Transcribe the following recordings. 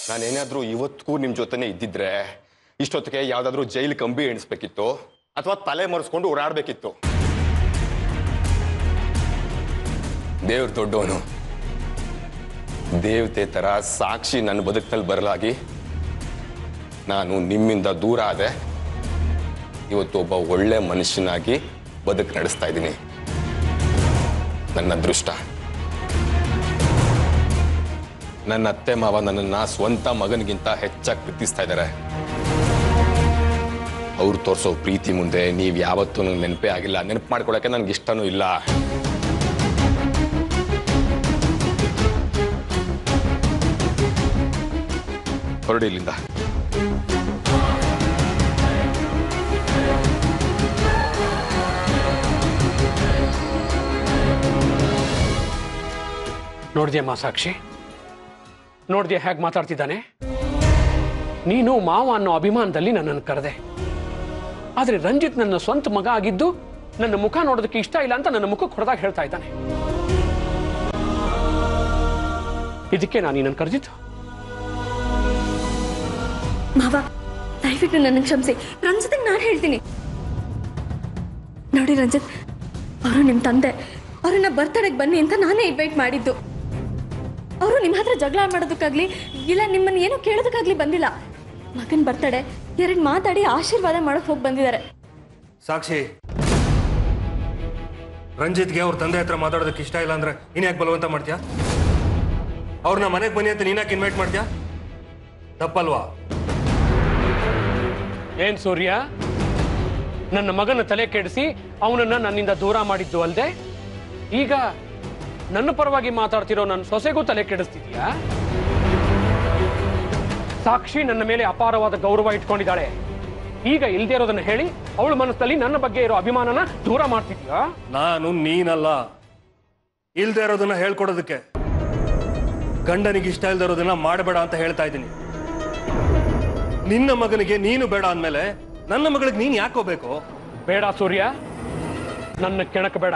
ನಾನೇನಾದ್ರೂ ಇವತ್ತಿಗೂ ನಿಮ್ ಜೊತೆನೆ ಇದ್ದಿದ್ರೆ ಇಷ್ಟೊತ್ತಿಗೆ ಯಾವ್ದಾದ್ರು ಜೈಲ್ ಕಂಬಿ ಎಣಿಸ್ಬೇಕಿತ್ತು ಅಥವಾ ತಲೆ ಮರೆಸ್ಕೊಂಡು ಓಡಾಡ್ಬೇಕಿತ್ತು ದೇವ್ರ ದೊಡ್ಡವನು ದೇವತೆ ತರ ಸಾಕ್ಷಿ ನನ್ನ ಬದುಕಿನಲ್ಲಿ ಬರಲಾಗಿ ನಾನು ನಿಮ್ಮಿಂದ ದೂರ ಆದೆ ಇವತ್ತು ಒಬ್ಬ ಒಳ್ಳೆ ಮನುಷ್ಯನಾಗಿ ಬದುಕು ನಡೆಸ್ತಾ ಇದ್ದೀನಿ ನನ್ನ ಅದೃಷ್ಟ ನನ್ನ ಅತ್ತೆ ಮಾವ ನನ್ನನ್ನ ಸ್ವಂತ ಮಗನಿಗಿಂತ ಹೆಚ್ಚಾಗಿ ಪ್ರೀತಿಸ್ತಾ ಇದ್ದಾರೆ ಅವ್ರು ತೋರಿಸೋ ಪ್ರೀತಿ ಮುಂದೆ ನೀವು ಯಾವತ್ತೂ ನನಗೆ ನೆನಪೇ ಆಗಿಲ್ಲ ನೆನಪು ಮಾಡ್ಕೊಳಕ್ಕೆ ನನ್ಗೆ ಇಷ್ಟನೂ ಇಲ್ಲ ಹೊರಡಿ ಇಲ್ಲಿಂದ ನೋಡಿದ್ಯಮ್ಮ ಸಾಕ್ಷಿ ನೋಡಿದ್ಯಾ ಹೇಗೆ ಮಾತಾಡ್ತಿದ್ದಾನೆ ನೀನು ಮಾವ ಅನ್ನೋ ಅಭಿಮಾನದಲ್ಲಿ ನನ್ನನ್ನು ಕರೆದೆ ಆದರೆ ರಂಜಿತ್ ನನ್ನ ಸ್ವಂತ ಮಗ ಆಗಿದ್ದು ನನ್ನ ಮುಖ ನೋಡೋದಕ್ಕೆ ಇಷ್ಟ ಇಲ್ಲ ಅಂತ ನನ್ನ ಮುಖಕ್ಕೆ ಹೊಡೆದಾಗ ಹೇಳ್ತಾ ಇದ್ದಾನೆ ಇದಕ್ಕೆ ನಾನು ನಿನ್ನನ್ನು ಕರೆದಿದ್ದು ಮಾವ ದಯವಿಟ್ಟು ನನ್ನ ಕ್ಷಮಿಸಿ ರಂಜಿತ್ಗೆ ನಾನು ಹೇಳ್ತೀನಿ ನೋಡಿ ರಂಜಿತ್ ಅವರು ನಿಮ್ಮ ತಂದೆ ಅವ್ರನ್ನ ಬರ್ತಡೆಗೆ ಬನ್ನಿ ಅಂತ ನಾನೇ ಇನ್ವೈಟ್ ಮಾಡಿದ್ದು ಅವರು ನಿಮ್ಮ ಹತ್ರ ಜಗಳ ಮಾಡೋದಕ್ಕಾಗ್ಲಿ ಇಲ್ಲ ನಿಮ್ಮನ್ನ ಏನೋ ಕೇಳೋದಕ್ಕಾಗ್ಲಿ ಬಂದಿಲ್ಲ ಮಗನ್ ಬರ್ತಡೆ ಎರಡು ಮಾತಾಡಿ ಆಶೀರ್ವಾದ ಮಾಡೋಕೆ ಹೋಗಿ ಬಂದಿದ್ದಾರೆ ಸಾಕ್ಷಿ ರಂಜಿತ್ಗೆ ಅವ್ರ ತಂದೆ ಹತ್ರ ಮಾತಾಡೋದಕ್ಕೆ ಇಷ್ಟ ಇಲ್ಲ ಅಂದ್ರೆ ನೀನ್ ಯಾಕೆ ಬಲವಂತ ಮಾಡ್ತೀಯಾ ಅವ್ರನ್ನ ಮನೆಗೆ ಬನ್ನಿ ಅಂತ ನೀನ್ಯಾಕೆ ಇನ್ವೈಟ್ ಮಾಡ್ತೀಯಾ ತಪ್ಪಲ್ವಾ ಏನ್ ಸೂರ್ಯ ನನ್ನ ಮಗನ ತಲೆ ಕೆಡಿಸಿ ಅವನನ್ನ ನನ್ನಿಂದ ದೂರ ಮಾಡಿದ್ದು ಅಲ್ದೆ ಈಗ ನನ್ನ ಪರವಾಗಿ ಮಾತಾಡ್ತಿರೋ ನನ್ನ ಸೊಸೆಗೂ ತಲೆ ಕೆಡಿಸ್ತಿದ್ಯಾ ಸಾಕ್ಷಿ ನನ್ನ ಮೇಲೆ ಅಪಾರವಾದ ಗೌರವ ಇಟ್ಕೊಂಡಿದ್ದಾಳೆ ಈಗ ಇಲ್ದೇ ಇರೋದನ್ನ ಹೇಳಿ ಅವಳ ಮನಸ್ಸಲ್ಲಿ ನನ್ನ ಬಗ್ಗೆ ಇರೋ ಅಭಿಮಾನನ ದೂರ ಮಾಡ್ತಿದ್ಯಾ ನಾನು ನೀನಲ್ಲ ಇಲ್ದೇ ಇರೋದನ್ನ ಹೇಳ್ಕೊಡೋದಕ್ಕೆ ಗಂಡನಿಗೆ ಇಷ್ಟ ಇಲ್ದೇ ಇರೋದನ್ನ ಮಾಡಬೇಡ ಅಂತ ಹೇಳ್ತಾ ಇದ್ದೀನಿ ನಿನ್ನ ಮಗನಿಗೆ ನೀನು ಬೇಡ ಅಂದ್ಮೇಲೆ ನನ್ನ ಮಗಳಿಗೆ ನೀನ್ ಯಾಕೋಬೇಕು ಬೇಡ ಸೂರ್ಯ ನನ್ನ ಕೆಣಕ ಬೇಡ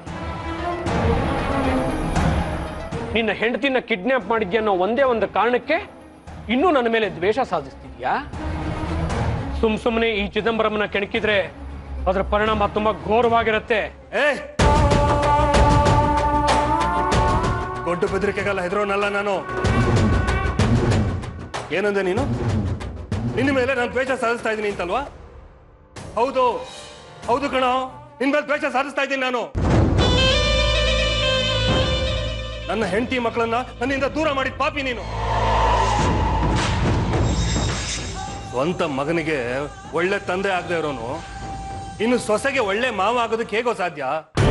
ನಿನ್ನ ಹೆಂಡತಿನ ಕಿಡ್ನಾಪ್ ಮಾಡಿದ್ಯಾ ಅನ್ನೋ ಒಂದೇ ಒಂದು ಕಾರಣಕ್ಕೆ ಇನ್ನೂ ನನ್ನ ಮೇಲೆ ದ್ವೇಷ ಸಾಧಿಸ್ತಿದ್ಯಾ ಸುಮ್ ಸುಮ್ಮನೆ ಈ ಚಿದಂಬರಮನ ಕೆಣಕಿದ್ರೆ ಅದರ ಪರಿಣಾಮ ತುಂಬಾ ಘೋರವಾಗಿರುತ್ತೆ ಏ ದೊಡ್ಡ ಬೆದರಿಕೆಗೆಲ್ಲ ಹೆದರೋನಲ್ಲ ನಾನು ಏನಂದೆ ನೀನು ನಿನ್ನ ಮೇಲೆ ನಾನು ದ್ವೇಷ ಸಾಧಿಸ್ತಾ ಇದ್ದೀನಿ ಅಂತಲ್ವಾ ಹೌದು ಹೌದು ಕಣೋ ನಿನ್ ಮೇಲೆ ದ್ವೇಷ ಸಾಧಿಸ್ತಾ ಇದ್ದೀನಿ ನಾನು ನನ್ನ ಹೆಂಡತಿ ಮಕ್ಕಳನ್ನ ನನ್ನಿಂದ ದೂರ ಮಾಡಿದ ಪಾಪಿ ನೀನು ಸ್ವಂತ ಮಗನಿಗೆ ಒಳ್ಳೆ ತಂದೆ ಆಗದೆ ಇರೋನು ಇನ್ನು ಸೊಸೆಗೆ ಒಳ್ಳೆ ಮಾವ ಆಗೋದಕ್ಕೆ ಹೇಗೋ ಸಾಧ್ಯ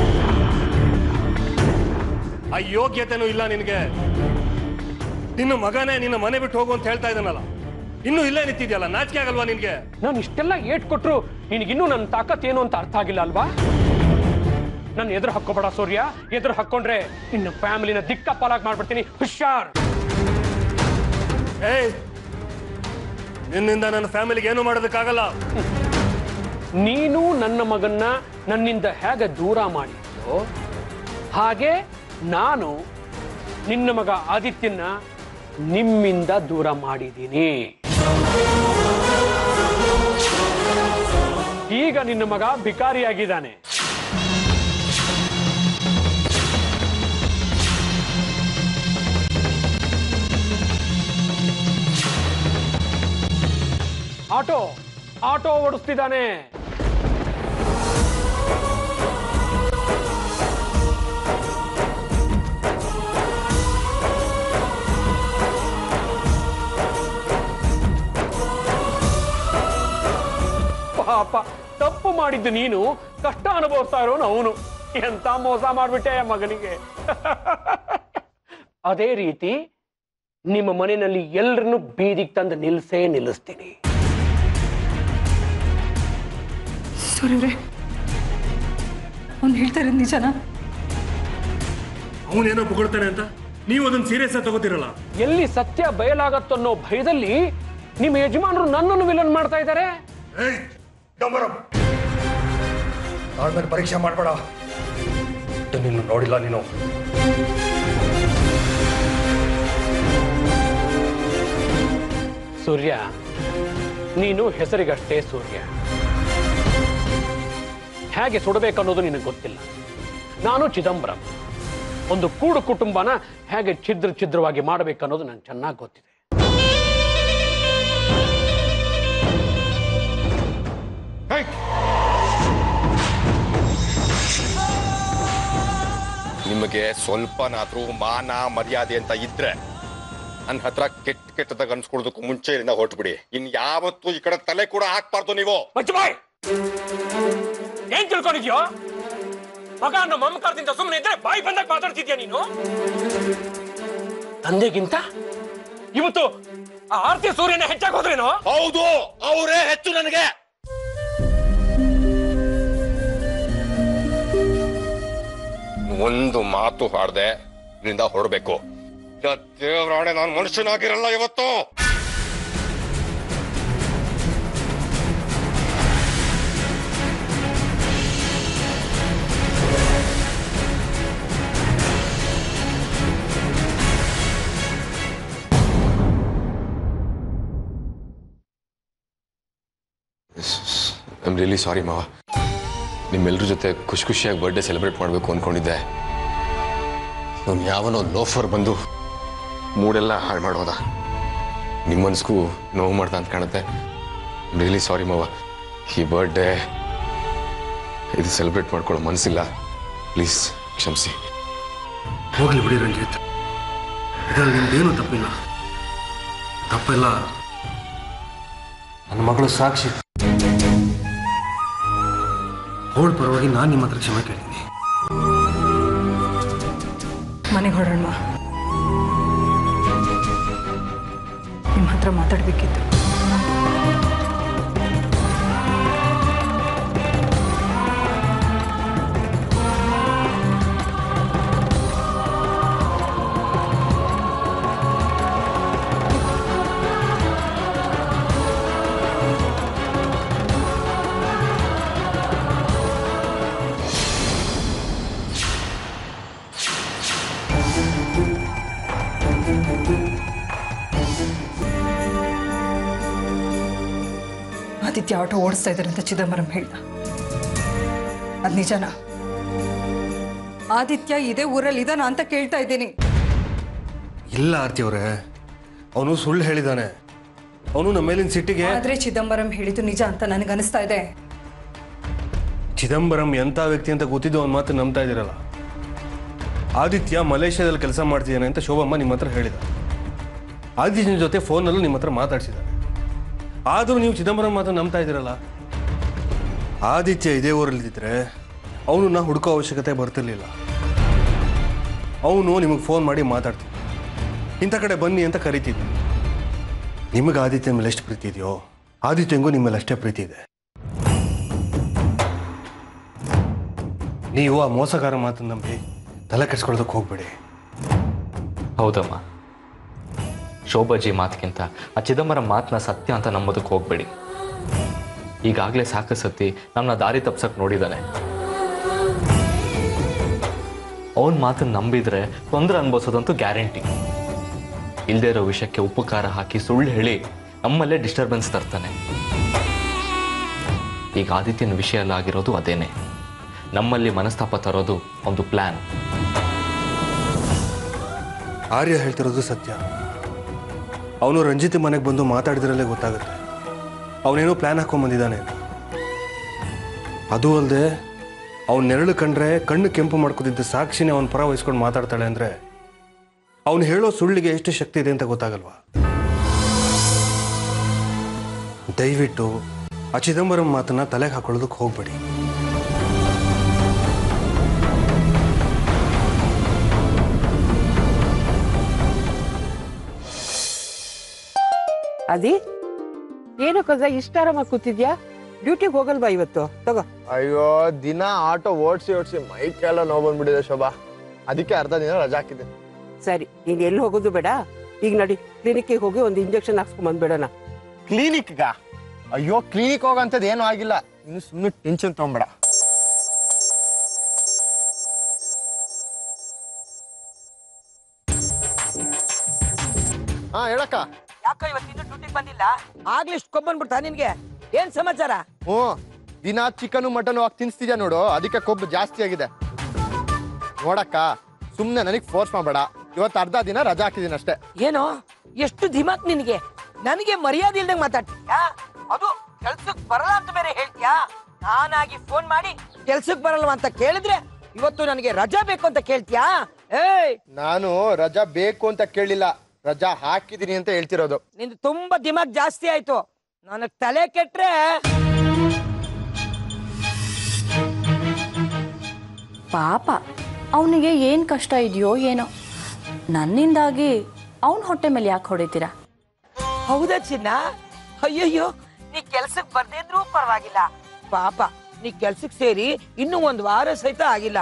ಆ ಯೋಗ್ಯತೆನೂ ಇಲ್ಲ ನಿನಗೆ ನಿನ್ನ ಮಗನೇ ನಿನ್ನ ಮನೆ ಬಿಟ್ಟು ಹೋಗು ಅಂತ ಹೇಳ್ತಾ ಇದ್ದಾನಲ್ಲ ಇನ್ನು ಇಲ್ಲೇ ನಿಂತಿದ್ಯಲ್ಲ ನಾಚಿಕೆ ಆಗಲ್ವಾ ನಿನ್ಗೆ ನಾನು ಇಷ್ಟೆಲ್ಲ ಏಟ್ ಕೊಟ್ರು ನಿನಗಿನ್ನೂ ನನ್ನ ತಾಕತ್ ಏನು ಅಂತ ಅರ್ಥ ಆಗಿಲ್ಲ ಅಲ್ವಾ ನನ್ನ ಎದುರು ಹಾಕೋಬೇಡ ಸೂರ್ಯ ಎದುರು ಹಾಕೊಂಡ್ರೆ ನಿನ್ನ ಫ್ಯಾಮಿಲಿನ ದಿಕ್ಕ ಪಾಲಾಗ್ ಮಾಡ್ಬಿಡ್ತೀನಿ ಹುಷಾರ್ ಏಯ್ ನಿನ್ನಿಂದ ನನ್ನ ಫ್ಯಾಮಿಲಿಗೆ ಏನು ಮಾಡೋದಕ್ಕಾಗಲ್ಲ ನೀನು ನನ್ನ ಮಗನ್ನ ನನ್ನಿಂದ ಹೇಗೆ ದೂರ ಮಾಡಿದ್ಯೋ ಹಾಗೆ ನಾನು ನಿನ್ನ ಮಗ ಆದಿತ್ಯನ ನಿಮ್ಮಿಂದ ದೂರ ಮಾಡಿದ್ದೀನಿ ಈಗ ನಿನ್ನ ಮಗ ಭಿಕಾರಿಯಾಗಿದ್ದಾನೆ ಆಟೋ ಆಟೋ ಓಡಿಸ್ತಿದ್ದಾನೆ ಪಾಪ ತಪ್ಪು ಮಾಡಿದ್ದು ನೀನು ಕಷ್ಟ ಅನುಭವಿಸ್ತಾ ಇರೋನು ಅವನು ಎಂತ ಮೋಸ ಮಾಡ್ಬಿಟ್ಟೆ ಆ ಮಗನಿಗೆ ಅದೇ ರೀತಿ ನಿಮ್ಮ ಮನೆಯಲ್ಲಿ ಎಲ್ಲರನ್ನು ಬೀದಿಗೆ ತಂದು ನಿಲ್ಸೇ ನಿಲ್ಲಿಸ್ತೀನಿ ಸೂರ್ಯವ್ರೆ ಅವ್ನು ಹೇಳ್ತಾ ಇರೋದು ನಿಜನಾ ಅವನೇನೋ ಪುಗಳ್ತಾನೆ ಅಂತ ನೀವು ಅದನ್ನ ಸೀರಿಯಸ್ ಆಗಿ ತಗೋತಿರಲ್ಲ ಎಲ್ಲಿ ಸತ್ಯ ಬಯಲಾಗತ್ತನ್ನೋ ಭಯದಲ್ಲಿ ನಿಮ್ಮ ಯಜಮಾನರು ನನ್ನನ್ನು ವಿಲನ್ ಮಾಡ್ತಾ ಇದ್ದಾರೆ ಏಯ್ ಡಂಬರಂ ಆದ್ಮೇಲೆ ಪರೀಕ್ಷೆ ಮಾಡಬೇಡ ನೀನು ನೋಡಿಲ್ಲ ನೀನು ಸೂರ್ಯ ನೀನು ಹೆಸರಿಗಷ್ಟೇ ಸೂರ್ಯ ಹೇಗೆ ಸುಡಬೇಕನ್ನೋದು ನಿನಗೆ ಗೊತ್ತಿಲ್ಲ ನಾನು ಚಿದಂಬರಂ ಒಂದು ಕೂಡು ಕುಟುಂಬನ ಹೇಗೆ ಛಿದ್ರ ಛಿದ್ರವಾಗಿ ಮಾಡಬೇಕನ್ನೋದು ನನಗೆ ಚೆನ್ನಾಗಿ ಗೊತ್ತಿದೆ ನಿಮಗೆ ಸ್ವಲ್ಪನಾದ್ರೂ ಮಾನ ಮರ್ಯಾದೆ ಅಂತ ಇದ್ರೆ ನನ್ನ ಹತ್ರ ಕೆಟ್ಟ ಕೆಟ್ಟದಾಗ ಅನ್ಸ್ಕೊಳೋದಕ್ಕೂ ಮುಂಚೆಯಿಂದ ಹೊರಟ್ಬಿಡಿ ಇನ್ ಯಾವತ್ತೂ ಈ ಕಡೆ ತಲೆ ಕೂಡ ಹಾಕ್ಬಾರ್ದು ನೀವು ಬಾಯ್ ಏನ್ ತಿಳ್ಕೊಂಡಿದ್ಯೋ ಮಗ ಅನ್ನೋ ಮಮಕಾರದಿಂದ ಸುಮ್ಮನೆ ಇದ್ರೆ ಬಾಯಿ ಬಂದಾಗ ಮಾತಾಡ್ತಿದ್ಯಾ ನೀನು ತಂದೆಗಿಂತ ಇವತ್ತು ಆ ಆರ್ತಿ ಸೂರ್ಯನ ಹೆಚ್ಚಾಗಿ ಹೋದ್ರೇನೋ ಹೌದು ಅವರೇ ಹೆಚ್ಚು ನನಗೆ ಒಂದು ಮಾತು ಹಾಡ್ದೆ ಇದರಿಂದ ಹೊರಡ್ಬೇಕು ಇಲ್ಲ ದೇವರಾಣೆ ನಾನು ಮನುಷ್ಯನಾಗಿರಲ್ಲ ಇವತ್ತು ಐ ಆಮ್ ರಿಯಲಿ ಸಾರಿ ಮಾವ ನಿಮ್ಮೆಲ್ಲರ ಜೊತೆ ಖುಷಿ ಖುಷಿಯಾಗಿ ಬರ್ಡೇ ಸೆಲೆಬ್ರೇಟ್ ಮಾಡಬೇಕು ಅಂದ್ಕೊಂಡಿದ್ದೆ ಅವ್ನು ಯಾವನೋ ಲೋಫರ್ ಬಂದು ಮೂಡೆಲ್ಲ ಹಾಳು ಮಾಡೋದ ನಿಮ್ಮ ಮನ್ಸ್ಗೂ ನೋವು ಮಾಡ್ದ ಅಂತ ಕಾಣುತ್ತೆ ರಿಯಲಿ ಸಾರಿ ಮಾವ ಈ ಬರ್ಡೇ ಇದು ಸೆಲೆಬ್ರೇಟ್ ಮಾಡ್ಕೊಳ್ಳೋ ಮನಸ್ಸಿಲ್ಲ ಪ್ಲೀಸ್ ಕ್ಷಮಿಸಿ ಹೋಗ್ಲಿ ಬಿಡಿ ರಂಜಿತ್ ಇದರಲ್ಲಿ ನಿಮ್ದೇನು ತಪ್ಪಿಲ್ಲ ತಪ್ಪಿಲ್ಲ ನನ್ನ ಮಗಳು ಸಾಕ್ಷಿ ಅವಳ ಪರವಾಗಿ ನಾನು ನಿಮ್ಮ ಹತ್ರ ಕ್ಷಮೆ ಕೇಳ್ತೀನಿ ಮನೆಗೆ ಹೊರಡೋಣ ನಿಮ್ಮ ಹತ್ರ ಮಾತಾಡಬೇಕಿತ್ತು ಆದಿತ್ಯ ಆಟೋ ಓಡಿಸ್ತಾ ಇದ್ದಾರೆ ಅಂತ ಚಿದಂಬರಂ ಹೇಳ್ದ ಅದು ನಿಜನಾ ಆದಿತ್ಯ ಇದೇ ಊರಲ್ಲಿ ಇದಾನ ಅಂತ ಕೇಳ್ತಾ ಇದ್ದೀನಿ ಇಲ್ಲ ಆರ್ತಿ ಅವರೇ ಅವನು ಸುಳ್ಳು ಹೇಳಿದಾನೆ ಅವನು ನಮ್ಮ ಮೇಲಿನ ಸಿಟ್ಟಿಗೆ ಆದ್ರೆ ಚಿದಂಬರಂ ಹೇಳಿದ್ದು ನಿಜ ಅಂತ ನನಗನ್ನಿಸ್ತಾ ಇದೆ ಚಿದಂಬರಂ ಎಂಥ ವ್ಯಕ್ತಿ ಅಂತ ಗೊತ್ತಿದ್ದು ಅವ್ನ ಮಾತು ನಂಬ್ತಾ ಇದ್ದೀರಲ್ಲ ಆದಿತ್ಯ ಮಲೇಷ್ಯಾದಲ್ಲಿ ಕೆಲಸ ಮಾಡ್ತಿದ್ದಾನೆ ಅಂತ ಶೋಭಮ್ಮ ನಿಮ್ಮ ಹತ್ರ ಹೇಳಿದ ಆದಿತ್ಯನ ಜೊತೆ ಫೋನಲ್ಲೂ ನಿಮ್ಮ ಹತ್ರ ಮಾತಾಡ್ಸಿದ್ದಾನೆ ಆದರೂ ನೀವು ಚಿದಂಬರಂ ಮಾತು ನಂಬ್ತಾ ಇದ್ದೀರಲ್ಲ ಆದಿತ್ಯ ಇದೇ ಊರಲ್ಲಿದ್ದರೆ ಅವನನ್ನ ಹುಡುಕೋ ಅವಶ್ಯಕತೆ ಬರ್ತಿರ್ಲಿಲ್ಲ ಅವನು ನಿಮಗೆ ಫೋನ್ ಮಾಡಿ ಮಾತಾಡ್ತಿದ್ದ ಇಂಥ ಕಡೆ ಬನ್ನಿ ಅಂತ ಕರಿತಿದ್ದ ನಿಮಗೆ ಆದಿತ್ಯನ ಮೇಲೆ ಎಷ್ಟು ಪ್ರೀತಿ ಇದೆಯೋ ಆದಿತ್ಯಂಗೂ ನಿಮ್ಮ ಮೇಲೆ ಅಷ್ಟೇ ಪ್ರೀತಿ ಇದೆ ನೀವು ಆ ಮೋಸಗಾರ ಮಾತನ್ನು ನಂಬಿ ತಲೆ ಕೆಡ್ಸ್ಕೊಳ್ಳೋದಕ್ಕೆ ಹೋಗ್ಬೇಡಿ ಹೌದಮ್ಮ ಶೋಭಾಜಿ ಮಾತಿಗಿಂತ ಆ ಚಿದಂಬರಂ ಮಾತನ್ನ ಸತ್ಯ ಅಂತ ನಂಬೋದಕ್ಕೆ ಹೋಗ್ಬೇಡಿ ಈಗಾಗಲೇ ಸಾಕು ಸತಿ ನಮ್ಮನ್ನ ದಾರಿ ತಪ್ಸಕ್ ನೋಡಿದ್ದಾನೆ ಅವನ ಮಾತನ್ನ ನಂಬಿದ್ರೆ ತೊಂದರೆ ಅನ್ಭವಿಸೋದಂತೂ ಗ್ಯಾರಂಟಿ ಇಲ್ಲದೆ ಇರೋ ವಿಷಯಕ್ಕೆ ಉಪ್ಪು ಖಾರ ಹಾಕಿ ಸುಳ್ಳು ಹೇಳಿ ನಮ್ಮಲ್ಲೇ ಡಿಸ್ಟರ್ಬೆನ್ಸ್ ತರ್ತಾನೆ ಈಗ ಆದಿತ್ಯನ ವಿಷಯ ಎಲ್ಲ ಆಗಿರೋದು ಅದೇನೆ ನಮ್ಮಲ್ಲಿ ಮನಸ್ತಾಪ ತರೋದು ಒಂದು ಪ್ಲ್ಯಾನ್ ಆರ್ಯ ಹೇಳ್ತಿರೋದು ಸತ್ಯ ಅವನು ರಂಜಿತ್ ಮನೆಗೆ ಬಂದು ಮಾತಾಡಿದ್ರಲ್ಲೇ ಗೊತ್ತಾಗುತ್ತೆ ಅವನೇನೋ ಪ್ಲ್ಯಾನ್ ಹಾಕೊಂಡ್ ಬಂದಿದ್ದಾನೆ ಅಂತ ಅದು ಅಲ್ಲದೆ ಅವ್ನ ನೆರಳು ಕಂಡ್ರೆ ಕಣ್ಣು ಕೆಂಪು ಮಾಡ್ಕೋತಿದ್ದ ಸಾಕ್ಷಿನೇ ಅವನ ಪರ ವಹಿಸ್ಕೊಂಡು ಮಾತಾಡ್ತಾಳೆ ಅಂದರೆ ಅವನು ಹೇಳೋ ಸುಳ್ಳಿಗೆ ಎಷ್ಟು ಶಕ್ತಿ ಇದೆ ಅಂತ ಗೊತ್ತಾಗಲ್ವಾ ದಯವಿಟ್ಟು ಆ ಚಿದಂಬರಂ ಮಾತನ್ನ ತಲೆಗೆ ಹಾಕೊಳ್ಳೋದಕ್ಕೆ ಹೋಗ್ಬೇಡಿ ಅದಿ ಏನು ಕದ ಇಷ್ಟ ಆರಾಮಾಗಿ ಕೂತಿದ್ಯಾ ಡ್ಯೂಟಿಗೆ ಹೋಗಲ್ವಾ ಇವತ್ತು ತಗೋ ಅಯ್ಯೋ ದಿನ ಆಟೋ ಓಡಿಸಿ ಓಡಿಸಿ ಮೈಕೆಲ್ಲ ನೋವು ಬಂದ್ಬಿಟ್ಟಿದೆ ಶೋಭಾ ಅದಕ್ಕೆ ಅರ್ಧ ದಿನ ರಜಾ ಹಾಕಿದ್ದೀನಿ ಸರಿ ನೀನ್ ಎಲ್ಲಿ ಹೋಗೋದು ಬೇಡ ಈಗ ನಡಿ ಕ್ಲಿನಿಕ್ಗೆ ಹೋಗಿ ಒಂದು ಇಂಜೆಕ್ಷನ್ ಹಾಕ್ಸ್ಕೊಂಡ್ ಬಂದ್ಬಿಡೋಣ ಕ್ಲಿನಿಕ್ಗ ಅಯ್ಯೋ ಕ್ಲಿನಿಕ್ ಹೋಗಂತದ್ ಏನೂ ಆಗಿಲ್ಲ ಇನ್ನು ಸುಮ್ಮನೆ ಟೆನ್ಷನ್ ತೊಗೊಂಬೇಡ ಹಾ ಹೇಳಕ್ಕ ಅಕ್ಕ ಇವತ್ತಿನ ಡ್ಯೂಟಿಗೆ ಬಂದಿಲ್ಲ ಆಗ್ಲಿ ಇಷ್ಟು ಕೊಬ್ಬಂದ್ಬಿಡ್ತಾ ನಿನ್ಗೆ ಏನ್ ಸಮಾಚಾರ ಹ್ಞೂ ದಿನ ಚಿಕನ್ ಮಟನ್ ಹಾಕಿ ತಿನ್ಸ್ತಿದ್ಯಾ ನೋಡು ಅದಕ್ಕೆ ಕೊಬ್ಬು ಜಾಸ್ತಿ ಆಗಿದೆ ನೋಡಕ್ಕ ಸುಮ್ಮನೆ ನನಗೆ ಫೋರ್ಸ್ ಮಾಡಬೇಡ ಇವತ್ತು ಅರ್ಧ ದಿನ ರಜಾ ಹಾಕಿದ್ದೀನಿ ಅಷ್ಟೇ ಏನೋ ಎಷ್ಟು ಧಿಮಾಕ್ ನಿನಗೆ ನನಗೆ ಮರ್ಯಾದೆ ಇಲ್ದಂಗ್ ಮಾತಾಡ್ತೀಯಾ ಅದು ಕೆಲ್ಸಕ್ ಬರಲ್ಲ ಅಂತ ಬೇರೆ ಹೇಳ್ತೀಯಾ ನಾನಾಗಿ ಫೋನ್ ಮಾಡಿ ಕೆಲ್ಸಕ್ ಬರಲ್ವಾ ಅಂತ ಕೇಳಿದ್ರೆ ಇವತ್ತು ನನಗೆ ರಜಾ ಬೇಕು ಅಂತ ಕೇಳ್ತೀಯಾ ಏಯ್ ನಾನು ರಜಾ ಬೇಕು ಅಂತ ಕೇಳಿಲ್ಲ ರಜಾ ಹಾಕಿದ್ದೀನಿ ಅಂತ ಹೇಳ್ತಿರೋದು ನಿಂದು ತುಂಬಾ ದಿಮಾಗ್ ಜಾಸ್ತಿ ಆಯ್ತು ನನಗ್ ತಲೆ ಕೆಟ್ರೆ ಪಾಪ ಅವನಿಗೆ ಏನು ಕಷ್ಟ ಇದೆಯೋ ಏನೋ ನನ್ನಿಂದಾಗಿ ಅವನ ಹೊಟ್ಟೆ ಮೇಲೆ ಯಾಕೆ ಹೊಡಿತೀರಾ ಹೌದಾ ಚಿನ್ನ ಅಯ್ಯಯ್ಯೋ ನೀ ಕೆಲ್ಸಕ್ ಬರ್ದೇ ಇದ್ರೂ ಪರವಾಗಿಲ್ಲ ಪಾಪ ನೀ ಕೆಲ್ಸಕ್ ಸೇರಿ ಇನ್ನೂ ಒಂದ್ ವಾರ ಸಹಿತ ಆಗಿಲ್ಲ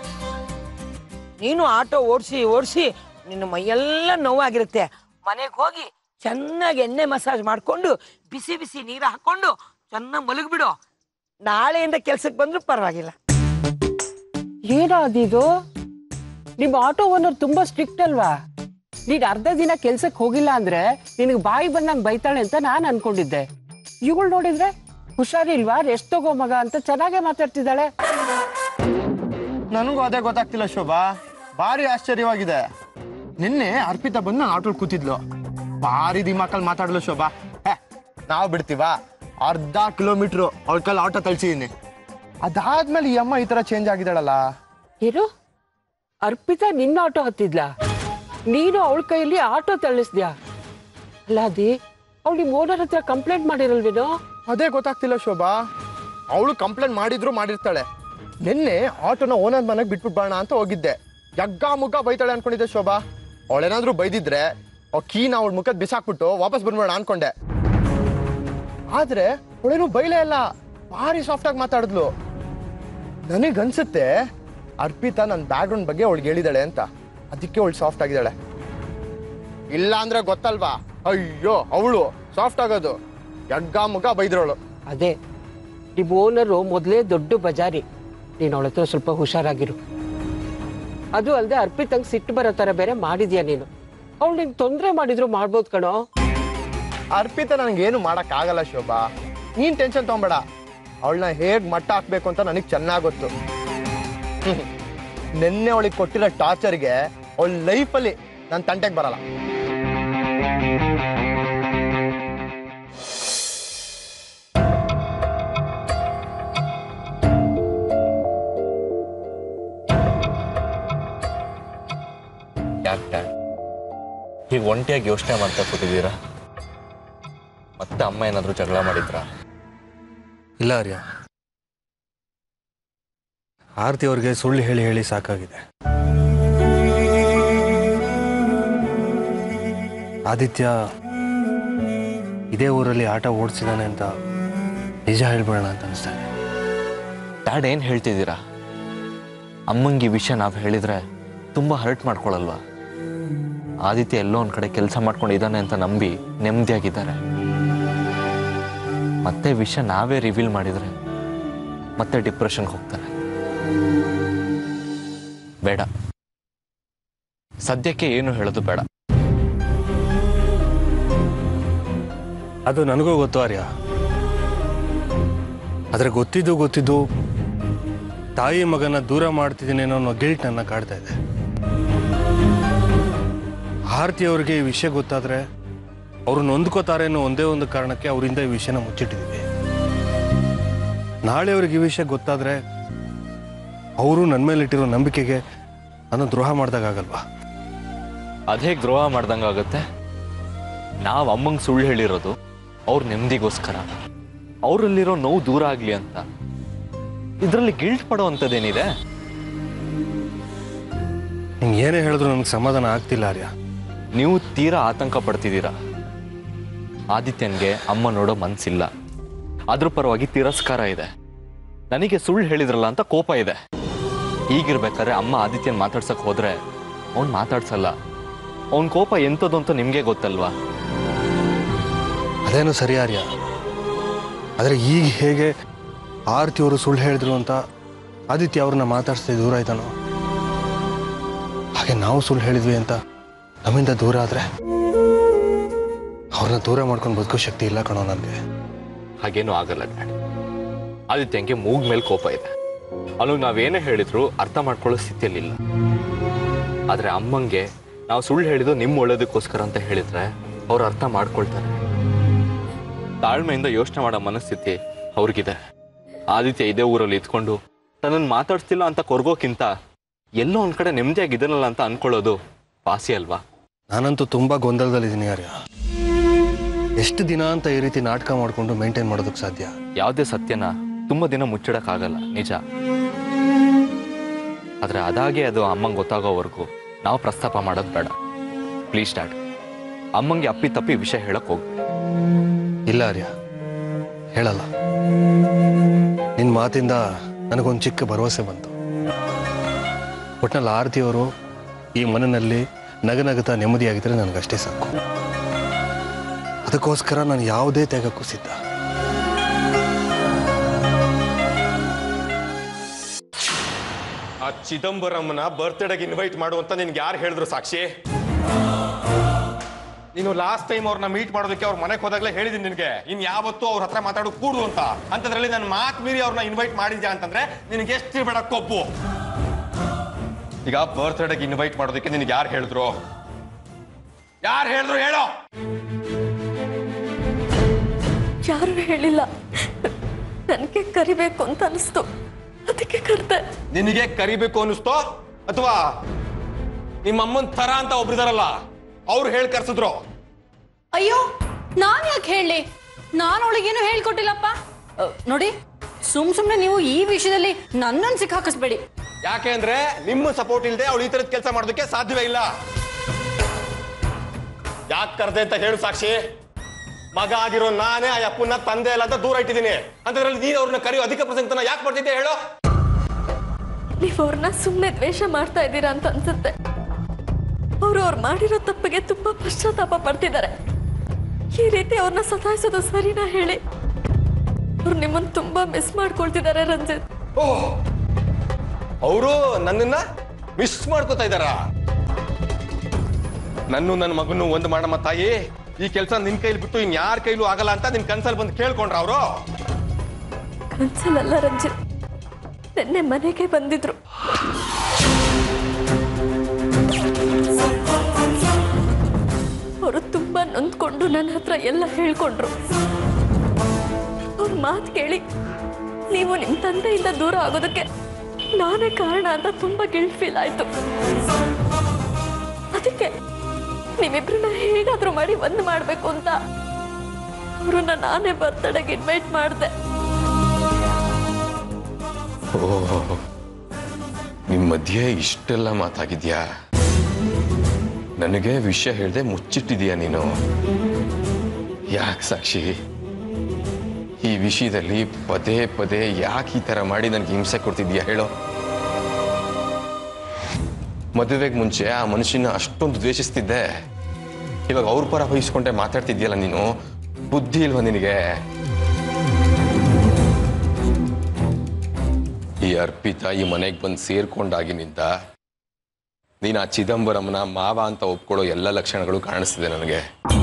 ನೀನು ಆಟೋ ಓಡಿಸಿ ಓಡಿಸಿ ನಿನ್ನ ಮೈಯೆಲ್ಲ ನೋವಾಗಿರುತ್ತೆ ಮನೆಗೆ ಹೋಗಿ ಚೆನ್ನಾಗಿ ಎಣ್ಣೆ ಮಸಾಜ್ ಮಾಡ್ಕೊಂಡು ಬಿಸಿ ಬಿಸಿ ನೀರು ಹಾಕೊಂಡು ಚೆನ್ನಾಗಿ ಮಲಗ್ಬಿಡು ನಾಳೆಯಿಂದ ಕೆಲ್ಸಕ್ಕೆ ಬಂದ್ರೂ ಪರವಾಗಿಲ್ಲ ಏನೋ ಅದಿದು ನಿಮ್ಮ ಆಟೋ ಓನರ್ ತುಂಬಾ ಸ್ಟ್ರಿಕ್ಟ್ ಅಲ್ವಾ ನೀನ್ ಅರ್ಧ ದಿನ ಕೆಲ್ಸಕ್ಕೆ ಹೋಗಿಲ್ಲ ಅಂದ್ರೆ ನಿನಗೆ ಬಾಯಿ ಬಂದಂಗ್ ಬೈತಾಳೆ ಅಂತ ನಾನ್ ಅನ್ಕೊಂಡಿದ್ದೆ ಇವಳು ನೋಡಿದ್ರೆ ಹುಷಾರಿಲ್ವಾ ರೆಸ್ಟ್ ತಗೋ ಮಗ ಅಂತ ಚೆನ್ನಾಗೇ ಮಾತಾಡ್ತಿದ್ದಾಳೆ ನನಗೂ ಅದೇ ಗೊತ್ತಾಗ್ತಿಲ್ಲ ಶೋಭಾ ಭಾರಿ ಆಶ್ಚರ್ಯವಾಗಿದೆ ನಿನ್ನೆ ಅರ್ಪಿತಾ ಬಂದು ನಾನು ಆಟೋಲ್ ಕೂತಿದ್ಲು ಭಾರಿ ದಿಮಾಕಲ್ಲಿ ಮಾತಾಡ್ಲು ಶೋಭಾ ಹೇ ನಾವು ಬಿಡ್ತೀವಾ ಅರ್ಧ ಕಿಲೋಮೀಟ್ರು ಅವಳ ಕೈಲಿ ಆಟೋ ತಳ್ಸಿದೀನಿ ಅದಾದ್ಮೇಲೆ ಈ ಅಮ್ಮ ಈ ತರ ಚೇಂಜ್ ಆಗಿದ್ದಾಳಲ್ಲ ಏನು ಅರ್ಪಿತಾ ನಿನ್ನ ಆಟೋ ಹತ್ತಿದ್ಲಾ ನೀನು ಅವಳ ಕೈಯಲ್ಲಿ ಆಟೋ ತಳ್ಳಿಸ್ದ್ಯಾ ಅಲ್ಲ ಅದಿ ಅವಳು ನಿಮ್ಮ ಓನರ್ ಹತ್ರ ಕಂಪ್ಲೇಂಟ್ ಮಾಡಿರಲ್ವೇನೋ ಅದೇ ಗೊತ್ತಾಗ್ತಿಲ್ಲ ಶೋಭಾ ಅವಳು ಕಂಪ್ಲೇಂಟ್ ಮಾಡಿದ್ರು ಮಾಡಿರ್ತಾಳೆ ನಿನ್ನೆ ಆಟೋನ ಓನರ್ ಮನೆಗೆ ಬಿಟ್ಬಿಟ್ಟು ಬಾಣ ಅಂತ ಹೋಗಿದ್ದೆ ಯಗ್ಗ ಮುಗ್ಗ ಬೈತಾಳೆ ಅನ್ಕೊಂಡಿದ್ದೆ ಶೋಭಾ ಅವಳೇನಾದ್ರೂ ಬೈದಿದ್ರೆ ಆ ಕೀನ ಅವಳ ಮುಖದ ಬಿಸಾಕ್ಬಿಟ್ಟು ವಾಪಸ್ ಬಂದ್ಬೇಡ ಅನ್ಕೊಂಡೆ ಆದ್ರೆ ಅವಳೇನು ಬೈಲೇ ಇಲ್ಲ ಭಾರಿ ಸಾಫ್ಟ್ ಆಗಿ ಮಾತಾಡಿದ್ಲು ನನಗನ್ಸುತ್ತೆ ಅರ್ಪಿತಾ ನನ್ನ ಬ್ಯಾಕ್ಗ್ರೌಂಡ್ ಬಗ್ಗೆ ಅವಳಿಗೆ ಹೇಳಿದಾಳೆ ಅಂತ ಅದಕ್ಕೆ ಅವಳು ಸಾಫ್ಟ್ ಆಗಿದ್ದಾಳೆ ಇಲ್ಲ ಅಂದ್ರೆ ಗೊತ್ತಲ್ವಾ ಅಯ್ಯೋ ಅವಳು ಸಾಫ್ಟ್ ಆಗೋದು ಯಗ್ಗ ಮುಗ್ಗ ಬೈದ್ರವಳು ಅದೇ ನಿಮ್ಮ ಓನರು ಮೊದಲೇ ದೊಡ್ಡ ಬಜಾರಿ ನೀನು ಅವಳ ಹತ್ರ ಸ್ವಲ್ಪ ಹುಷಾರಾಗಿರು ಅದು ಅಲ್ಲದೆ ಅರ್ಪಿತಂಗ್ ಸಿಟ್ಟು ಬರೋ ಥರ ಬೇರೆ ಮಾಡಿದ್ಯಾ ನೀನು ಅವಳು ನಿಂಗೆ ತೊಂದರೆ ಮಾಡಿದ್ರು ಮಾಡ್ಬೋದು ಕಣೋ ಅರ್ಪಿತ ನನಗೇನು ಆಗಲ್ಲ ಶೋಭಾ ನೀನ್ ಟೆನ್ಷನ್ ತಗೊಂಬೇಡ ಅವಳನ್ನ ಹೇಗ್ ಮಟ್ಟ ಹಾಕ್ಬೇಕು ಅಂತ ನನಗೆ ಚೆನ್ನಾಗ್ ಗೊತ್ತು ಹ್ಮ್. ನಿನ್ನೆ ಅವಳಿಗೆ ಕೊಟ್ಟಿರೋ ಟಾರ್ಚರ್ಗೆ ಅವಳ ಲೈಫಲ್ಲಿ ನನ್ನ ತಂಟೆಗೆ ಬರಲ್ಲ ಯಾಕೆ ಡ್ಯಾಡ್ ಹೀಗೆ ಒಂಟಿಯಾಗಿ ಯೋಚನೆ ಮಾಡ್ತಾ ಕೂತಿದ್ದೀರಾ ಮತ್ತೆ ಅಮ್ಮ ಏನಾದರೂ ಜಗಳ ಮಾಡಿದ್ರಾ ಇಲ್ಲ ಆರ್ಯ ಆರತಿ ಅವ್ರಿಗೆ ಸುಳ್ಳು ಹೇಳಿ ಹೇಳಿ ಸಾಕಾಗಿದೆ ಆದಿತ್ಯ ಇದೇ ಊರಲ್ಲಿ ಆಟ ಓಡಿಸಿದಾನೆ ಅಂತ ನಿಜ ಹೇಳ್ಬೇಡ ಅಂತ ಅನಿಸ್ತಾ ಇದೆ ಡ್ಯಾಡ್ ಏನು ಹೇಳ್ತಿದ್ದೀರಾ ಅಮ್ಮಂಗೆ ಈ ವಿಷಯ ನಾವು ಹೇಳಿದ್ರೆ ತುಂಬ ಹರ್ಟ್ ಮಾಡ್ಕೊಳಲ್ವಾ ಆದಿತ್ಯ ಎಲ್ಲೋ ಒಂದು ಕಡೆ ಕೆಲಸ ಮಾಡ್ಕೊಂಡಿದ್ದಾನೆ ಅಂತ ನಂಬಿ ನೆಮ್ಮದಿಯಾಗಿದ್ದಾರೆ ಮತ್ತೆ ವಿಷಯ ನಾವೇ ರಿವೀಲ್ ಮಾಡಿದರೆ ಮತ್ತೆ ಡಿಪ್ರೆಷನ್ಗೆ ಹೋಗ್ತಾರೆ ಬೇಡ ಸದ್ಯಕ್ಕೆ ಏನು ಹೇಳೋದು ಬೇಡ ಅದು ನನಗೂ ಗೊತ್ತು ಆರ್ಯ ಆದರೆ ಗೊತ್ತಿದ್ದು ಗೊತ್ತಿದ್ದು ತಾಯಿ ಮಗನ ದೂರ ಮಾಡ್ತಿದ್ದೀನೇನೋ ಅನ್ನೋ ಗಿಲ್ಟ್ ನನ್ನ ಕಾಡ್ತಾ ಇದೆ ಆರತಿ ಅವ್ರಿಗೆ ಈ ವಿಷಯ ಗೊತ್ತಾದ್ರೆ ಅವರು ನೊಂದ್ಕೋತಾರೆ ಅನ್ನೋ ಒಂದೇ ಒಂದು ಕಾರಣಕ್ಕೆ ಅವರಿಂದ ಈ ವಿಷಯನ ಮುಚ್ಚಿಟ್ಟಿದ್ದೀವಿ ನಾಳೆ ಅವ್ರಿಗೆ ಈ ವಿಷಯ ಗೊತ್ತಾದ್ರೆ ಅವರು ನನ್ನ ಮೇಲೆ ಇಟ್ಟಿರೋ ನಂಬಿಕೆಗೆ ನಾನು ದ್ರೋಹ ಮಾಡ್ದಾಗಲ್ವಾ ಅದೇ ದ್ರೋಹ ಮಾಡ್ದಂಗಾಗುತ್ತೆ ನಾವು ಅಮ್ಮಂಗೆ ಸುಳ್ಳು ಹೇಳಿರೋದು ಅವ್ರ ನೆಮ್ಮದಿಗೋಸ್ಕರ ಅವರಲ್ಲಿರೋ ನೋವು ದೂರ ಆಗಲಿ ಅಂತ ಇದರಲ್ಲಿ ಗಿಲ್ಟ್ ಪಡೋ ಅಂಥದ್ದೇನಿದೆ ನಿಂಗೆ ಏನೇ ಹೇಳಿದ್ರು ನನಗೆ ಸಮಾಧಾನ ಆಗ್ತಿಲ್ಲ ಆರ್ಯ ನೀವು ತೀರಾ ಆತಂಕ ಪಡ್ತಿದ್ದೀರಾ ಆದಿತ್ಯನ್ಗೆ ಅಮ್ಮ ನೋಡೋ ಮನ್ಸಿಲ್ಲ ಅದ್ರ ಪರವಾಗಿ ತಿರಸ್ಕಾರ ಇದೆ ನನಗೆ ಸುಳ್ಳು ಹೇಳಿದ್ರಲ್ಲ ಅಂತ ಕೋಪ ಇದೆ ಹೀಗಿರ್ಬೇಕಾದ್ರೆ ಅಮ್ಮ ಆದಿತ್ಯನ್ ಮಾತಾಡ್ಸಕ್ ಹೋದ್ರೆ ಅವ್ನು ಮಾತಾಡ್ಸಲ್ಲ ಅವನ ಕೋಪ ಎಂಥದ್ದು ಅಂತ ನಿಮಗೆ ಗೊತ್ತಲ್ವಾ ಅದೇನು ಸರಿ ಆರ್ಯ ಆದರೆ ಈಗ ಹೇಗೆ ಆರತಿಯವರು ಸುಳ್ಳು ಹೇಳಿದ್ರು ಅಂತ ಆದಿತ್ಯ ಅವ್ರನ್ನ ಮಾತಾಡಿಸ್ದೆ ದೂರ ಆಯ್ತಾನೋ ಹಾಗೆ ನಾವು ಸುಳ್ಳು ಹೇಳಿದ್ವಿ ಅಂತ ನಮ್ಮಿಂದ ದೂರ ಆದರೆ ಅವ್ರನ್ನ ದೂರ ಮಾಡ್ಕೊಂಡು ಬದುಕೋ ಶಕ್ತಿ ಇಲ್ಲ ಕಣೋ ನನಗೆ ಹಾಗೇನೂ ಆಗಲ್ಲ ಡ್ಯಾಡ್ ಆದಿತ್ಯಂಗೆ ಮೂಗ್ ಮೇಲೆ ಕೋಪ ಇದೆ ಅವನಿಗೆ ನಾವೇನೇ ಹೇಳಿದ್ರು ಅರ್ಥ ಮಾಡ್ಕೊಳ್ಳೋ ಸ್ಥಿತಿಯಲ್ಲಿಲ್ಲ ಆದ್ರೆ ಅಮ್ಮಂಗೆ ನಾವು ಸುಳ್ಳು ಹೇಳಿದ್ದು ನಿಮ್ಮ ಒಳ್ಳೇದಕ್ಕೋಸ್ಕರ ಅಂತ ಹೇಳಿದ್ರೆ ಅವ್ರು ಅರ್ಥ ಮಾಡ್ಕೊಳ್ತಾರೆ ತಾಳ್ಮೆಯಿಂದ ಯೋಚನೆ ಮಾಡೋ ಮನಸ್ಥಿತಿ ಅವ್ರಿಗಿದೆ ಆದಿತ್ಯ ಇದೇ ಊರಲ್ಲಿ ಇದ್ಕೊಂಡು ತನ್ನನ್ನು ಮಾತಾಡ್ತಿಲ್ಲ ಅಂತ ಕೊರ್ಗೋಕ್ಕಿಂತ ಎಲ್ಲೋ ಒಂದ್ ಕಡೆ ನೆಮ್ಮದಿಯಾಗಿದ್ದಾನಲ್ಲ ಅಂತ ಅನ್ಕೊಳ್ಳೋದು ವಾಸಿ ಅಲ್ವಾ ನಾನಂತೂ ತುಂಬ ಗೊಂದಲದಲ್ಲಿದ್ದೀನಿ ಆರ್ಯ ಎಷ್ಟು ದಿನ ಅಂತ ಈ ರೀತಿ ನಾಟಕ ಮಾಡಿಕೊಂಡು ಮೇಂಟೈನ್ ಮಾಡೋದಕ್ಕೆ ಸಾಧ್ಯ ಯಾವುದೇ ಸತ್ಯನ ತುಂಬ ದಿನ ಮುಚ್ಚಿಡಕ್ಕಾಗಲ್ಲ ನಿಜ ಆದ್ರೆ ಅದಾಗೆ ಅದು ಅಮ್ಮಂಗೆ ಗೊತ್ತಾಗೋವರೆಗೂ ನಾವು ಪ್ರಸ್ತಾಪ ಮಾಡೋದು ಬೇಡ ಪ್ಲೀಸ್ ಡ್ಯಾಡ್ ಅಮ್ಮಂಗೆ ಅಪ್ಪಿ ತಪ್ಪಿ ವಿಷಯ ಹೇಳಕ್ ಹೋಗ್ಬೇಡಿ ಇಲ್ಲ ಆರ್ಯ ಹೇಳಲ್ಲ ನಿನ್ನ ಮಾತಿಂದ ನನಗೊಂದು ಚಿಕ್ಕ ಭರವಸೆ ಬಂತು ಒಟ್ನಲ್ಲಿ ಆರತಿಯವರು ಈ ಮನೆಯಲ್ಲಿ ನಗನಗತ ನೆಮ್ಮದಿಯಾಗಿದ್ರೆ ನನಗಷ್ಟೇ ಸಾಕು ಅದಕ್ಕೋಸ್ಕರ ನಾನು ಯಾವುದೇ ತ್ಯಾಗಕ್ಕೂ ಸಿದ್ಧ ಆ ಚಿದಂಬರಮ್ಮನ ಬರ್ತ್ಡೇಗೆ ಇನ್ವೈಟ್ ಮಾಡು ಅಂತ ನಿನ್ಗೆ ಯಾರು ಹೇಳಿದ್ರು ಸಾಕ್ಷಿ ನೀನು ಲಾಸ್ಟ್ ಟೈಮ್ ಅವ್ರನ್ನ ಮೀಟ್ ಮಾಡೋದಕ್ಕೆ ಅವ್ರ ಮನೆಗೆ ಹೋದಾಗಲೇ ಹೇಳಿದ್ದೀನಿ ನಿನಗೆ ಇನ್ ಯಾವತ್ತೂ ಅವ್ರ ಹತ್ರ ಮಾತಾಡೋ ಕೂಡು ಅಂತ ಅಂತದ್ರಲ್ಲಿ ನನ್ನ ಮಾತು ಮೀರಿ ಅವ್ರನ್ನ ಇನ್ವೈಟ್ ಮಾಡಿದ್ಯಾ ಅಂತಂದ್ರೆ ನಿನಗೆ ಎಷ್ಟು ಬೇಡ ಕೊಬ್ಬು ಈಗ ಬರ್ತ್ಡೇಗೆ ಇನ್ವೈಟ್ ಮಾಡೋದಕ್ಕೆ ನಿನಗೆ ಯಾರು ಹೇಳಿದ್ರು ಯಾರು ಹೇಳಿದ್ರು ಹೇಳೋ ಯಾರು ಹೇಳಿಲ್ಲ ನನಗೆ ಕರಿಬೇಕು ಅಂತ ಅನಿಸ್ತು ಅದಕ್ಕೆ ಕರೆದೆ ನಿನಗೆ ಕರಿಬೇಕು ಅನಿಸ್ತೋ ಅಥವಾ ನಿಮ್ಮ ಅಮ್ಮನ್ ತರ ಅಂತ ಒಬ್ರಿದಾರಲ್ಲ ಅವ್ರು ಹೇಳಿ ಕರ್ಸಿದ್ರು ಅಯ್ಯೋ ನಾನ್ ಯಾಕೆ ಹೇಳಿ ನಾನು ಅವಳಿಗೇನು ಹೇಳ್ಕೊಟ್ಟಿಲ್ಲಪ್ಪ ಅ, ನೋಡಿ ಸುಮ್ ಸುಮ್ನೆ ನೀವು ಈ ವಿಷಯದಲ್ಲಿ ನನ್ನನ್ನು ಸಿಕ್ಕಾಕಿಸ್ಬೇಡಿ ಯಾಕೆ ಅಂದ್ರೆ ನಿಮ್ಮ ಸಪೋರ್ಟ್ ಇಲ್ಲದೆ ಅವಳು ಈ ತರದ ಕೆಲಸ ಮಾಡೋದಕ್ಕೆ ಸಾಧ್ಯವೇ ಇಲ್ಲ ಯಾಕೆ ಕರ್ದೆ ಅಂತ ಹೇಳು ಸಾಕ್ಷಿ ಮಗ ಆಗಿರೋ ನಾನೇ ಆ ಅಪ್ಪನ ತಂದೆ ಇಲ್ಲ ಅಂತ ದೂರ ಇಟ್ಟಿದ್ದೀನಿ ಅಂತದ್ರಲ್ಲಿ ನೀನು ಅವ್ರನ್ನ ಕರೆಯೋ ಅಧಿಕ ಪ್ರಸಂಗತನ ಯಾಕೆ ಮಾಡ್ತಿದ್ದೆ ಹೇಳು ನೀವು ಅವ್ರನ್ನ ಸುಮ್ಮನೆ ದ್ವೇಷ ಮಾಡ್ತಾ ಇದ್ದೀರಾ ಅಂತ ಅನ್ಸುತ್ತೆ ಅವರು ಅವ್ರು ಮಾಡಿರೋ ತಪ್ಪಿಗೆ ತುಂಬಾ ಪಶ್ಚಾತ್ತಾಪ ಪಡ್ತಿದ್ದಾರೆ ಈ ರೀತಿ ಅವ್ರನ್ನ ಸತಾಯಿಸೋದು ಸರಿನಾ ಹೇಳಿ ಅವ್ರು ನಿಮ್ಮನ್ನ ತುಂಬಾ ಮಿಸ್ ಮಾಡ್ಕೊಳ್ತಿದ್ದಾರೆ ರಂಜಿತ್ ಓಹ್ ಅವರು ನನ್ನನ್ನ ಮಿಸ್ ಮಾಡ್ಕೋತಾ ಇದ್ದಾರ ನನ್ನ ನನ್ನ ಮಗನು ಒಂದು ಮಾಡಮ್ಮ ತಾಯಿ ಈ ಕೆಲಸ ನಿನ್ ಕೈಲಿ ಬಿಟ್ಟು ಇನ್ ಯಾರ ಕೈಲೂ ಆಗಲ್ಲ ಅಂತ ನಿನ್ ಕನ್ಸಲ್ಲಿ ಬಂದು ಕೇಳ್ಕೊಂಡ್ರ ಅವರು ಕನ್ಸಲಲ್ಲ ರಂಜಿತ್ ನಿನ್ನೆ ಮನೆಗೆ ಬಂದಿದ್ರು ಅವರು ತುಂಬಾ ನೊಂದ್ಕೊಂಡು ನನ್ನ ಹತ್ರ ಎಲ್ಲ ಹೇಳ್ಕೊಂಡ್ರು ಅವ್ರ ಮಾತು ಕೇಳಿ ನೀವು ನಿಮ್ ತಂದೆಯಿಂದ ದೂರ ಆಗೋದಕ್ಕೆ ನಾನೇ ಕಾರಣ ಅಂತ ತುಂಬಾ ಗಿಲ್ಟ್ ಫೀಲ್ ಆಯ್ತು ಅದಕ್ಕೆ ನಿಮ್ಮಿಬ್ರನ್ನ ಹೇಗಾದ್ರೂ ಮಾಡಿ ಒಂದ್ ಮಾಡ್ಬೇಕು ಅಂತ ಅವ್ರನ್ನ ನಾನೇ ಬರ್ತಡೆಗೆ ಇನ್ವೈಟ್ ಮಾಡಿದೆ ಓಹ್ ನಿಮ್ ಮಧ್ಯೆ ಇಷ್ಟೆಲ್ಲ ಮಾತಾಗಿದ್ಯಾ ನನಗೆ ವಿಷಯ ಹೇಳ್ದೆ ಮುಚ್ಚಿಟ್ಟಿದೀಯ ನೀನು ಯಾಕೆ ಸಾಕ್ಷಿ ಈ ವಿಷಯದಲ್ಲಿ ಪದೇ ಪದೇ ಯಾಕೆ ಈ ತರ ಮಾಡಿ ನನಗೆ ಹಿಂಸೆ ಕೊಡ್ತಿದ್ಯಾ ಹೇಳೋ ಮದುವೆಗೆ ಮುಂಚೆ ಆ ಮನುಷ್ಯನ ಅಷ್ಟೊಂದು ದ್ವೇಷಿಸ್ತಿದ್ದೆ ಇವಾಗ ಅವ್ರ ಪರ ವಹಿಸ್ಕೊಂಡೆ ಮಾತಾಡ್ತಿದ್ಯಲ್ಲ ನೀನು ಬುದ್ಧಿ ಇಲ್ವಾ ನಿನಗೆ ಈ ಅರ್ಪಿತ ಈ ಮನೆಗೆ ಬಂದು ಸೇರ್ಕೊಂಡಾಗಿನಿಂದ ನೀನು ಆ ಚಿದಂಬರಮನ ಮಾವ ಅಂತ ಒಪ್ಕೊಳ್ಳೋ ಎಲ್ಲ ಲಕ್ಷಣಗಳು ಕಾಣಿಸ್ತಿದೆ ನನಗೆ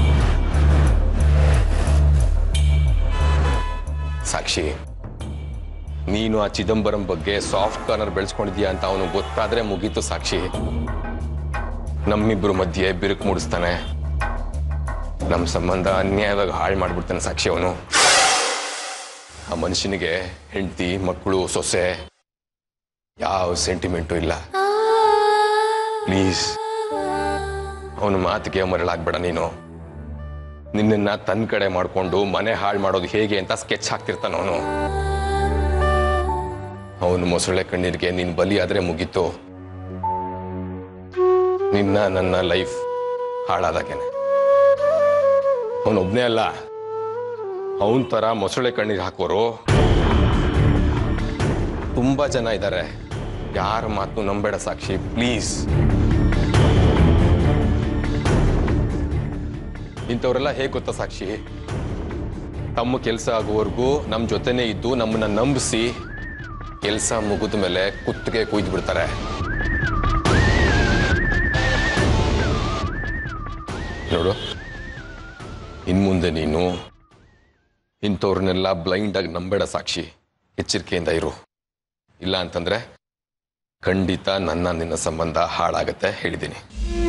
ಸಾಕ್ಷಿ ನೀನು ಆ ಚಿದಂಬರಂ ಬಗ್ಗೆ ಸಾಫ್ಟ್ ಕಾರ್ನರ್ ಬೆಳೆಸ್ಕೊಂಡಿದ್ಯಾ ಅಂತ ಅವನು ಗೊತ್ತಾದ್ರೆ ಮುಗೀತು ಸಾಕ್ಷಿ ನಮ್ಮಿಬ್ರು ಮಧ್ಯೆ ಬಿರುಕು ಮೂಡಿಸ್ತಾನೆ ನಮ್ಮ ಸಂಬಂಧ ಅನ್ಯಾಯವಾಗಿ ಹಾಳು ಮಾಡ್ಬಿಡ್ತಾನೆ ಸಾಕ್ಷಿ ಅವನು ಆ ಮನುಷ್ಯನಿಗೆ ಹೆಂಡತಿ ಮಕ್ಕಳು ಸೊಸೆ ಯಾವ ಸೆಂಟಿಮೆಂಟು ಇಲ್ಲ ಪ್ಲೀಸ್ ಅವನ ಮಾತಿಗೆ ಮರಳಾಗ್ಬೇಡ ನೀನು ನಿನ್ನನ್ನ ತನ್ನ ಕಡೆ ಮಾಡ್ಕೊಂಡು ಮನೆ ಹಾಳು ಮಾಡೋದು ಹೇಗೆ ಅಂತ ಸ್ಕೆಚ್ ಹಾಕ್ತಿರ್ತಾನ ಅವನು ಅವನು ಮೊಸಳೆ ಕಣ್ಣೀರಿಗೆ ನೀನ್ ಬಲಿ ಆದ್ರೆ ಮುಗೀತು ನಿನ್ನ ನನ್ನ ಲೈಫ್ ಹಾಳಾದಾಗೇನೆ ಅವನೊಬ್ನೇ ಅಲ್ಲ ಅವನ ತರ ಮೊಸಳೆ ಕಣ್ಣೀರು ಹಾಕೋರು ತುಂಬಾ ಜನ ಇದ್ದಾರೆ ಯಾರ ಮಾತು ನಂಬೇಡ ಸಾಕ್ಷಿ ಪ್ಲೀಸ್ ಇಂಥವರೆಲ್ಲ ಹೇಗೆ ಗೊತ್ತಾ ಸಾಕ್ಷಿ ತಮ್ಮ ಕೆಲಸ ಆಗುವವರೆಗೂ ನಮ್ಮ ಜೊತೆನೇ ಇದ್ದು ನಮ್ಮನ್ನ ನಂಬಿಸಿ ಕೆಲಸ ಮುಗಿದ ಮೇಲೆ ಕುತ್ತಿಗೆ ಕುಯ್ದು ಬಿಡ್ತಾರೆ ನೋಡು ಇನ್ಮುಂದೆ ನೀನು ಇಂಥವ್ರನ್ನೆಲ್ಲ ಬ್ಲೈಂಡಾಗಿ ನಂಬೇಡ ಸಾಕ್ಷಿ ಎಚ್ಚರಿಕೆಯಿಂದ ಇರು ಇಲ್ಲ ಅಂತಂದ್ರೆ ಖಂಡಿತ ನನ್ನ ನಿನ್ನ ಸಂಬಂಧ ಹಾಳಾಗತ್ತೆ ಹೇಳಿದ್ದೀನಿ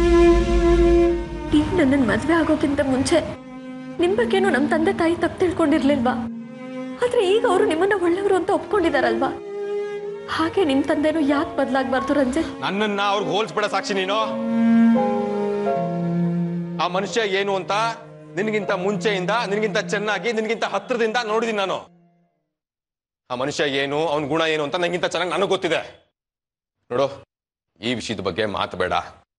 ಈಗ ನನ್ನನ್ನು ಮದುವೆ ಆಗೋಕ್ಕಿಂತ ಮುಂಚೆ ನಿಮ್ಮ ಬಗ್ಗೆನೂ ನಮ್ಮ ತಂದೆ ತಾಯಿ ತಪ್ಪು ತಿಳ್ಕೊಂಡಿರ್ಲಿಲ್ವಾ ಆದ್ರೆ ಈಗ ಅವರು ನಿಮ್ಮನ್ನ ಒಳ್ಳೆಯವರು ಅಂತ ಒಪ್ಕೊಂಡಿದಾರಲ್ವಾ ಹಾಗೆ ನಿಮ್ಮ ತಂದೆನೂ ಯಾಕೆ ಬದಲಾಗಬಾರ್ದು ರಂಜಿತ್ ನನ್ನನ್ನ ಅವ್ರಿಗೆ ಹೋಲ್ಸ್ಬೇಡ ಸಾಕ್ಷಿ ನೀನು ಆ ಮನುಷ್ಯ ಏನು ಅಂತ ನಿನಗಿಂತ ಮುಂಚೆಯಿಂದ ನಿನಗಿಂತ ಚೆನ್ನಾಗಿ ನಿನಗಿಂತ ಹತ್ರದಿಂದ ನೋಡಿದೀನಿ ನಾನು ಆ ಮನುಷ್ಯ ಏನು ಅವನ ಗುಣ ಏನು ಅಂತ ನನಗಿಂತ ಚೆನ್ನಾಗಿ ನನಗೆ ಗೊತ್ತಿದೆ ನೋಡು ಈ ವಿಷಯದ ಬಗ್ಗೆ ಮಾತಬೇಡ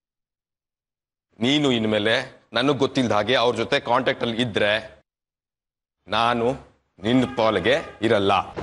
ನೀನು ಇನ್ಮೇಲೆ ನನಗೆ ಗೊತ್ತಿಲ್ಲದ ಹಾಗೆ ಅವ್ರ ಜೊತೆ ಕಾಂಟ್ಯಾಕ್ಟ್ ಅಲ್ಲಿ ಇದ್ರೆ ನಾನು ನಿನ್ನ ಪಾಲಿಗೆ ಇರಲ್ಲ